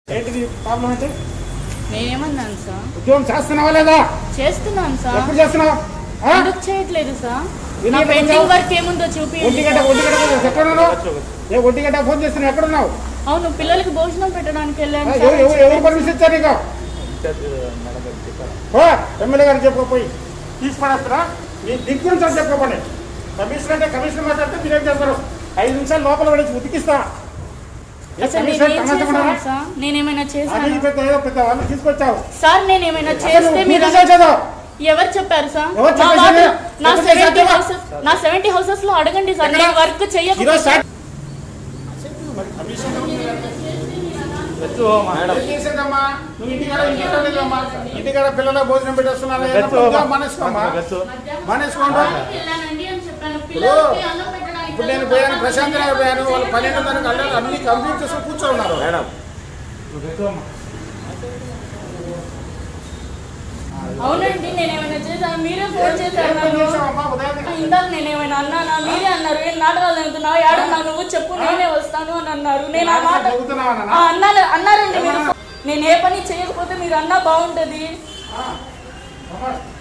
ఏంటిది ప్రాబ్లం అంటే నేనేమన్నాను సార్ ఉద్యోగం చేస్తున్నావా లేదా చేస్తున్నాను సార్ ఎప్పుడు చేస్తున్నావు ఆ? ఎందుకు చేయట్లేదు సార్ ఎందుకు నా చేయట్లేదు? పెండింగ్ వర్క్ ఏముందో చూపి ఒంటి గంట ఒంటి గంట ఫోన్ చేస్తున్నావు. ఎక్కడ ఉన్నావు ఏ ఒంటి గంట ఫోన్ చేస్తున్నావు ఎక్కడ ఉన్నావు అవును పిల్లలకి భోజనం పెట్టడానికి ఆ, వెళ్ళాను ఎవరు సార్. ఎవరు ఎవరు పర్మిషన్ ఇచ్చారు నీకు ఓ, ఎమ్మెల్యే గారు చెప్పుకోపోయి తీసుకునేస్తారా మీ దిక్కు నుంచి అని చెప్పుకోపండి కమిషనర్ అంటే కమిషనర్ మాట్లాడితే మీరేం చేస్తారు ఐదు నిమిషాలు లోపల పడేసి ఉతికిస్తా ఏ అసలు కమిషనర్ నేనేం తమాషా చేశాను సార్ నేనేమైనా అది చేశాను పెద్ద ఏదో పెద్ద వాళ్ళు తీసుకొచ్చావు సార్ నేనేమైనా అసలు చేస్తే నువ్వు మీరు పూర్తి చేసేదో? ఎవరు చెప్పారు సార్ ఎవరు నా చెప్పేది? వార్డు- నా ఎవరు సెవెంటీ చేశారు? హౌసెస్ నా సెవెంటీ హౌసెస్ లో అడగండి సార్ ఎక్కడ? నేను వర్క్ ఈరోజు చెయ్యకపోతే స్టార్ట్ ఏం చేసేదమ్మా? నువ్వు ఇంటికాడ ఇంటికాడ లేదమ్మా. ఇంటికాడ పిల్లల భోజనం పెట్టేస్తున్నారు మానేసుకోమ్మా మానేసుకోండి వెళ్ళానండి అని చెప్పాను పిల్లలకి అన్నం పెట్టడానికి ఇప్పుడు నేను పోయాను ప్రశాంత్ నగర్ పోయాను వాళ్ళు పన్నెండు మంది కళ్ళని అన్ని కంప్లీట్ చేసుకుని కూర్చో ఉన్నారు మేడం అవునండి నేనేమైనా చేశాను మీరే ఫోన్ చేశారు నన్ను. ఇందాక నేనేమైనా అన్నానా మీరే అన్నారు ఏం నాటకాలు జరుగుతున్నావు ఏడన్నా నువ్వు చెప్పు నేనే వస్తాను అని అన్నారు నేను ఆ మాట ఆ, అన్నారు అన్నారండి మీరు నేను ఏ పని చేయకపోతే మీరు అన్నా బాగుంటది